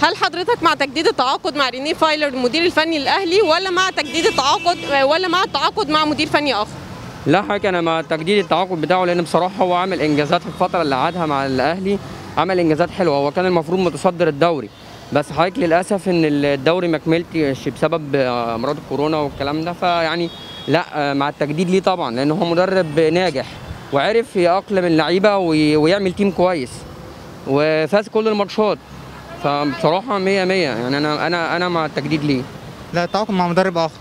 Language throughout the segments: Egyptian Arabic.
هل حضرتك مع تجديد التعاقد مع ريني فايلر المدير الفني الاهلي ولا مع تجديد التعاقد ولا مع التعاقد مع مدير فني اخر لا حاجة أنا مع تجديد التعاقد بتاعه لأن بصراحة هو عامل إنجازات في الفترة اللي قعدها مع الأهلي عمل إنجازات حلوة هو كان المفروض متصدر الدوري بس حضرتك للأسف إن الدوري ما كملتش بسبب أمراض الكورونا والكلام ده فيعني لا آه، مع التجديد ليه طبعا لأن هو مدرب ناجح وعرف يأقلم اللعيبة وي- ويعمل تيم كويس وفاز كل الماتشات فبصراحة 100 100 يعني أنا أنا أنا مع التجديد ليه لا التعاقد مع مدرب اخر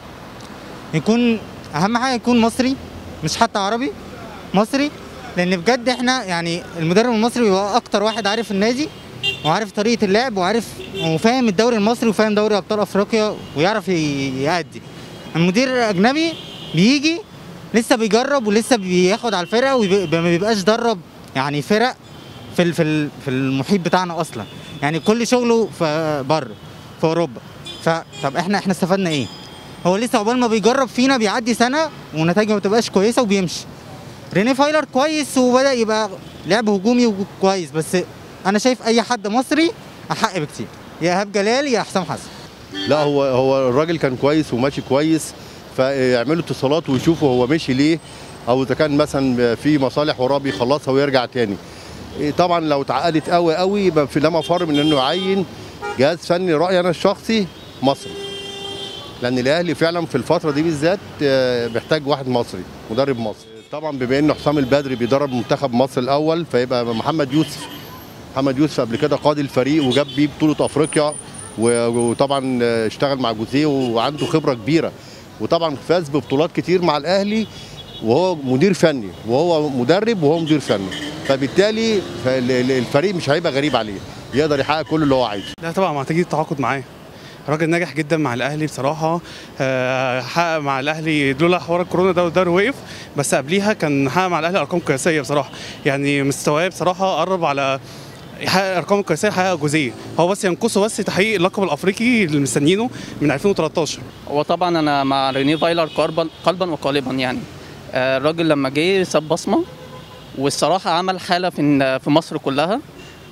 يكون اهم حاجه يكون مصري مش حتى عربي مصري لان بجد احنا يعني المدرب المصري هو اكتر واحد عارف النادي وعارف طريقه اللعب وعارف وفاهم الدوري المصري وفاهم دوري ابطال افريقيا ويعرف ي- يأدي المدير الاجنبي بيجي لسه بيجرب ولسه بياخد على الفرقه وما بيبقاش درب يعني فرق في ال- في ال- في المحيط بتاعنا اصلا يعني كل شغله في بره في اوروبا فطب احنا احنا استفدنا ايه؟ هو لسه عقبال ما بيجرب فينا بيعدي سنه ونتائجه ما بتبقاش كويسه وبيمشي. ريني فايلر كويس وبدا يبقى لعب هجومي كويس بس انا شايف اي حد مصري احق بكتير يا ايهاب جلال يا حسام حسن. لا هو هو الراجل كان كويس وماشي كويس فيعملوا اتصالات ويشوفوا هو مشي ليه او اذا كان مثلا في مصالح وراه بيخلصها ويرجع تاني إيه طبعا لو اتعقدت قوي قوي يبقى في لا مفر من انه يعين جهاز فني رايي انا الشخصي مصري لان الاهلي فعلا في الفتره دي بالذات آه، محتاج واحد مصري مدرب مصري طبعا بما ان حسام البدري بيدرب منتخب مصر الاول فيبقى محمد يوسف محمد يوسف قبل كده قاد الفريق وجاب بيه بطوله افريقيا و- وطبعا اشتغل مع جوزيه وعنده خبره كبيره وطبعا فاز ببطولات كتير مع الاهلي وهو مدير فني وهو مدرب وهو مدير فني فبالتالي فال- ال- الفريق مش هيبقى غريب عليه يقدر يحقق كل اللي هو عايزه لا طبعا مع تجديد التعاقد معاه راجل ناجح جدا مع الاهلي بصراحه آه، حقق مع الاهلي لولا حوار الكورونا ده والدوري وقف بس قبليها كان حقق مع الاهلي ارقام قياسيه بصراحه يعني مستواه بصراحه قرب على يحقق ارقام قياسيه يحقق جوزيه هو بس ينقصه بس تحقيق اللقب الافريقي اللي مستنيينه من 2013 هو طبعا انا مع ريني فايلر قلبا قلبا وقالبا يعني آه، الراجل لما جه ساب بصمه والصراحه عمل حاله في في مصر كلها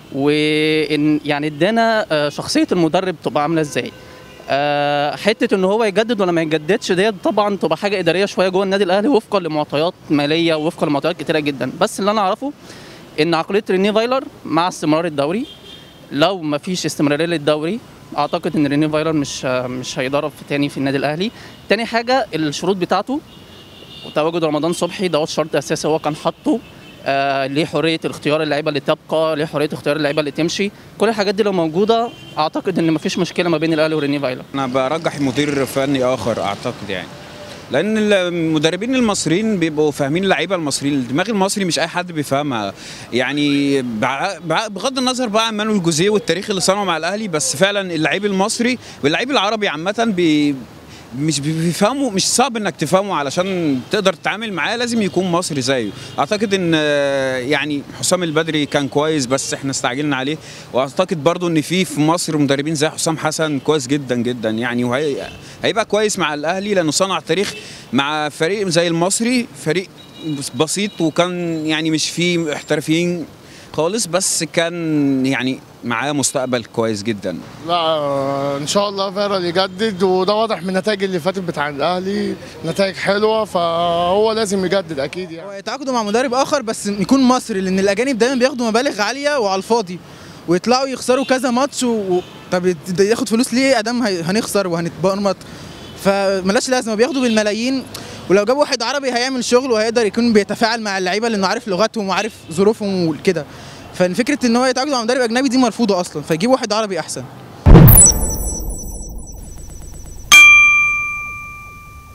وان يعني ادانا آه، شخصيه المدرب تبقى عامله ازاي آه، حته ان هو يجدد ولا ما يجددش ديت طبعا تبقى حاجه اداريه شويه جوه النادي الاهلي وفقا لمعطيات ماليه وفقا لمعطيات كتيره جدا بس اللي انا اعرفه ان عقليه ريني فايلر مع استمرار الدوري لو ما فيش استمراريه للدوري اعتقد ان ريني فايلر مش مش هيدرب في تاني في النادي الاهلي تاني حاجه الشروط بتاعته وتواجد رمضان صبحي دوت شرط اساسي هو كان حاطه آه ليه حريه اختيار اللعيبه اللي تبقى ليه حريه اختيار اللعيبه اللي تمشي كل الحاجات دي لو موجوده اعتقد ان مفيش مشكله ما بين الاهلي وريني فايلر انا برجح مدير فني اخر اعتقد يعني لان المدربين المصريين بيبقوا فاهمين اللعيبه المصريين الدماغ المصري مش اي حد بيفهمها يعني بع- بع- بغض النظر بقى عن مانويل جوزيه والتاريخ اللي صنعه مع الاهلي بس فعلا اللعيب المصري واللعيب العربي عامه بي مش بيفهموا مش صعب انك تفهمه علشان تقدر تتعامل معاه لازم يكون مصري زيه اعتقد ان آه، يعني حسام البدري كان كويس بس احنا استعجلنا عليه واعتقد برضو ان في في مصر مدربين زي حسام حسن كويس جدا جدا يعني وهي هيبقى كويس مع الاهلي لانه صنع تاريخ مع فريق زي المصري فريق بسيط وكان يعني مش فيه احترافيين خالص بس كان يعني معاه مستقبل كويس جدا لا آه، ان شاء الله فيرال يجدد وده واضح من النتائج اللي فاتت بتاع الاهلي نتائج حلوه فهو لازم يجدد اكيد يعني يتعاقدوا مع مدرب اخر بس يكون مصري لان الاجانب دايما بياخدوا مبالغ عاليه وعلى الفاضي ويطلعوا يخسروا كذا ماتش و... و- طب ده ياخد فلوس ليه ادام هي- هنخسر وهنتبرمط فملاش لازمه بياخدوا بالملايين ولو جابوا واحد عربي هيعمل شغل وهيقدر يكون بيتفاعل مع اللعيبه لانه عارف لغتهم وعارف ظروفهم وكده ففكره ان هو يتعاقد مع مدرب اجنبي دي مرفوضه اصلا فيجيب واحد عربي احسن